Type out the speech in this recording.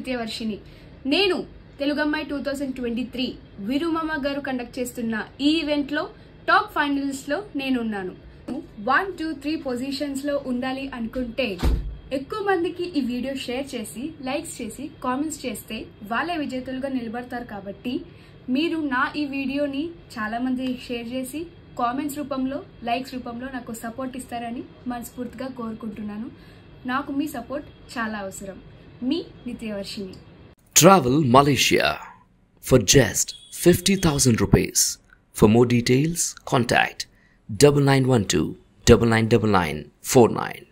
నిత్యవర్షిని నేను తెలుగమ్మాయి two thousand twenty three విరుమమ్మ గారు కండక్ట్ చేస్తున్న ఈ ఈవెంట్లో టాప్ ఫైనల్స్లో నేనున్నాను వన్ టూ త్రీ పొజిషన్స్లో ఉండాలి అనుకుంటే ఎక్కువ మందికి ఈ వీడియో షేర్ చేసి లైక్స్ చేసి కామెంట్స్ చేస్తే వాళ్ళే విజేతలుగా నిలబడతారు కాబట్టి మీరు నా ఈ వీడియోని చాలా మంది షేర్ చేసి కామెంట్స్ రూపంలో లైక్స్ రూపంలో నాకు సపోర్ట్ ఇస్తారని మనస్ఫూర్తిగా కోరుకుంటున్నాను నాకు మీ సపోర్ట్ చాలా అవసరం మీ నిత్యవర్షిని Travel Malaysia for just 50,000 rupees. For more details, contact 9912 999949.